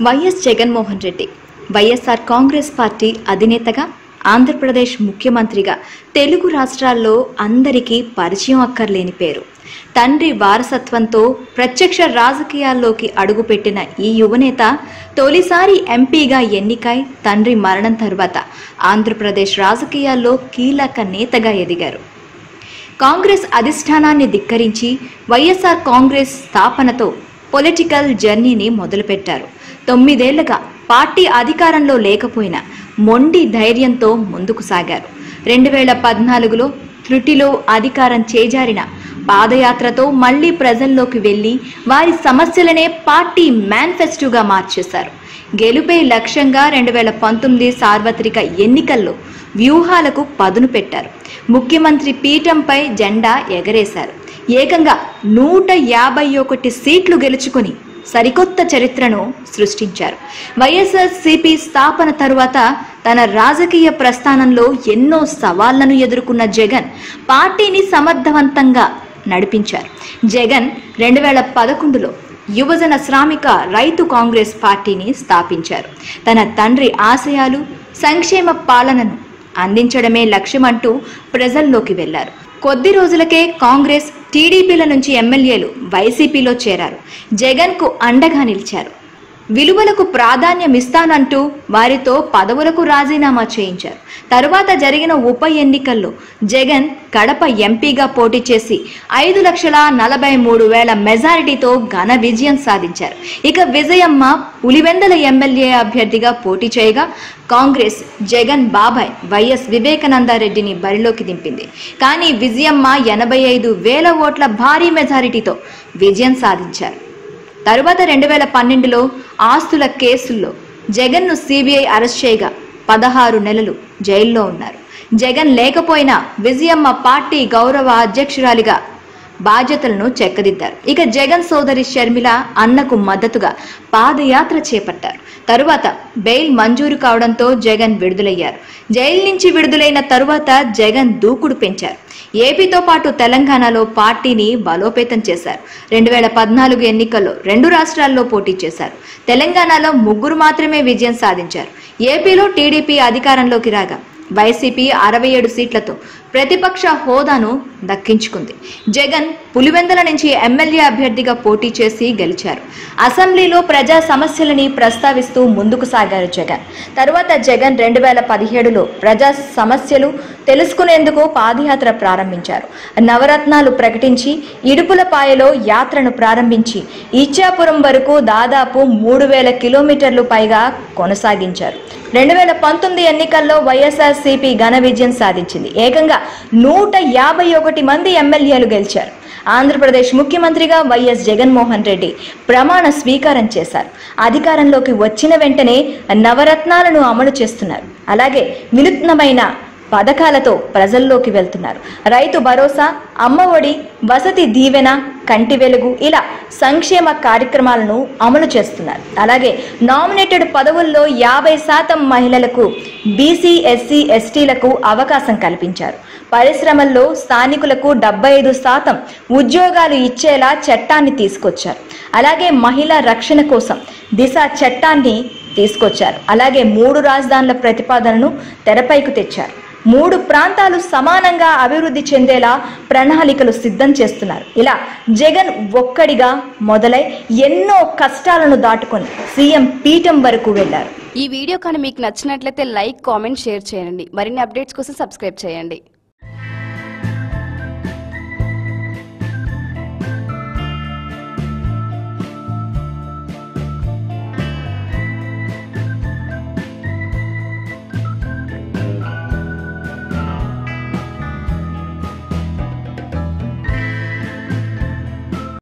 YS Jaganmohan Reddy YSR Congress party అధినేతగా ఆంధ్రప్రదేశ్ ముఖ్యమంత్రిగా తెలుగు రాష్ట్రాల్లో అందరికీ పరిచయం అక్కర్లేని పేరు తండ్రి వారసత్వంతో ప్రత్యక్ష రాజకీయాల్లోకి అడుగుపెట్టిన ఈ యువనేత తొలిసారి ఎంపీగా ఎన్నికై తండ్రి మరణం తర్వాత ఆంధ్రప్రదేశ్ రాజకీయాల్లో కీలక నేతగా ఎదిగారు కాంగ్రెస్ అధిష్టానాన్ని ధిక్కరించి వైఎస్ఆర్ కాంగ్రెస్ స్థాపనతో పొలిటికల్ జర్నీని మొదలుపెట్టారు తొమ్మిదేళ్లుగా పార్టీ అధికారంలో లేకపోయినా మొండి ధైర్యంతో ముందుకు సాగారు రెండు వేల పద్నాలుగులో త్రుటిలో అధికారం చేజారిన పాదయాత్రతో మళ్లీ ప్రజల్లోకి వెళ్లి వారి సమస్యలనే పార్టీ మేనిఫెస్టోగా మార్చేశారు గెలుపే లక్ష్యంగా రెండు వేల పంతొమ్మిది సార్వత్రిక ఎన్నికల్లో వ్యూహాలకు పదును పెట్టారు ముఖ్యమంత్రి పీఠంపై జెండా ఎగరేశారు ఏకంగా నూట యాభై ఒకటి సీట్లు గెలుచుకొని సరికొత్త చరిత్రను సృష్టించారు వైఎస్ఆర్సీపీ స్థాపన తరువాత తన రాజకీయ ప్రస్థానంలో ఎన్నో సవాళ్లను ఎదుర్కొన్న జగన్ పార్టీని సమర్థవంతంగా నడిపించారు జగన్ రెండు వేల పదకొండులో యువజన శ్రామిక రైతు కాంగ్రెస్ పార్టీని స్థాపించారు తన తండ్రి ఆశయాలు సంక్షేమ పాలనను అందించడమే లక్ష్యమంటూ ప్రజల్లోకి వెళ్లారు కొద్ది రోజులకే కాంగ్రెస్ టీడీపీల నుంచి ఎమ్మెల్యేలు వైసీపీలో చేరారు జగన్కు అండగా నిలిచారు విలువలకు ప్రాధాన్యం ఇస్తానంటూ వారితో పదవులకు రాజీనామా చేయించారు తరువాత జరిగిన ఉప ఎన్నికల్లో జగన్ కడప ఎంపీగా పోటీ చేసి ఐదు లక్షల నలభై మూడు వేల మెజారిటీతో ఘన విజయం సాధించారు ఇక విజయమ్మ పులివెందల ఎమ్మెల్యే అభ్యర్థిగా పోటీ చేయగా కాంగ్రెస్ జగన్ బాబాయ్ వైఎస్ వివేకానందారెడ్డిని బరిలోకి దింపింది కానీ విజయమ్మ ఎనభై ఐదు వేల ఓట్ల భారీ మెజారిటీతో విజయం సాధించారు తరువాత రెండు వేల పన్నెండులో ఆస్తుల కేసుల్లో జగన్ను సిబిఐ అరెస్ట్ చేయగా పదహారు నెలలు జైల్లో ఉన్నారు జగన్ లేకపోయినా విజయమ్మ పార్టీ గౌరవ అధ్యక్షురాలిగా బాధ్యతలను చెక్కదిద్దారు ఇక జగన్ సోదరి షర్మిల అన్నకు మద్దతుగా పాదయాత్ర చేపట్టారు తరువాత బెయిల్ మంజూరు కావడంతో జగన్ విడుదలయ్యారు జైలు నుంచి విడుదలైన తరువాత జగన్ దూకుడు పెంచారు ఏపీతో పాటు తెలంగాణలో పార్టీని బలోపేతం చేశారు రెండు వేల పద్నాలుగు ఎన్నికల్లో రెండు రాష్ట్రాల్లో పోటీ చేశారు తెలంగాణలో ముగ్గురు మాత్రమే విజయం సాధించారు ఏపీలో టీడీపీ అధికారంలోకి రాగా వైసీపీ అరవై ఏడు సీట్లతో ప్రతిపక్ష హోదాను దక్కించుకుంది జగన్ పులివెందల నుంచి ఎమ్మెల్యే అభ్యర్థిగా పోటీ చేసి గెలిచారు అసెంబ్లీలో ప్రజా సమస్యలని ప్రస్తావిస్తూ ముందుకు సాగారు జగన్ తరువాత జగన్ రెండు వేల పదిహేడులో ప్రజా సమస్యలు తెలుసుకునేందుకు పాదయాత్ర ప్రారంభించారు నవరత్నాలు ప్రకటించి ఇడుపులపాయలో యాత్రను ప్రారంభించి ఇచ్చాపురం వరకు దాదాపు మూడు వేల కిలోమీటర్లు పైగా కొనసాగించారు రెండు వేల పంతొమ్మిది ఎన్నికల్లో వైఎస్ఆర్సీపీ ఘన విజయం సాధించింది ఏకంగా నూట యాభై ఒకటి మంది ఎమ్మెల్యేలు గెలిచారు ఆంధ్రప్రదేశ్ ముఖ్యమంత్రిగా వైఎస్ జగన్మోహన్ రెడ్డి ప్రమాణ స్వీకారం చేశారు అధికారంలోకి వచ్చిన వెంటనే నవరత్నాలను అమలు చేస్తున్నారు అలాగే వినూత్నమైన పథకాలతో ప్రజల్లోకి వెళ్తున్నారు రైతు భరోసా అమ్మఒడి వసతి దీవెన కంటి వెలుగు ఇలా సంక్షేమ కార్యక్రమాలను అమలు చేస్తున్నారు అలాగే నామినేటెడ్ పదవుల్లో యాభై శాతం మహిళలకు బీసీ ఎస్సీ ఎస్టీలకు అవకాశం కల్పించారు పరిశ్రమల్లో స్థానికులకు డెబ్బై ఐదు శాతం ఉద్యోగాలు ఇచ్చేలా చట్టాన్ని తీసుకొచ్చారు అలాగే మహిళా రక్షణ కోసం దిశ చట్టాన్ని తీసుకొచ్చారు అలాగే మూడు రాజధానుల ప్రతిపాదనను తెరపైకి తెచ్చారు మూడు ప్రాంతాలు సమానంగా అభివృద్ధి చెందేలా ప్రణాళికలు సిద్ధం చేస్తున్నారు ఇలా జగన్ ఒక్కడిగా మొదలై ఎన్నో కష్టాలను దాటుకొని సీఎం పీఠం వరకు వెళ్లారు ఈ వీడియో కానీ మీకు నచ్చినట్లయితే లైక్ కామెంట్ షేర్ చేయండి మరిన్ని అప్డేట్స్ కోసం సబ్స్క్రైబ్ చేయండి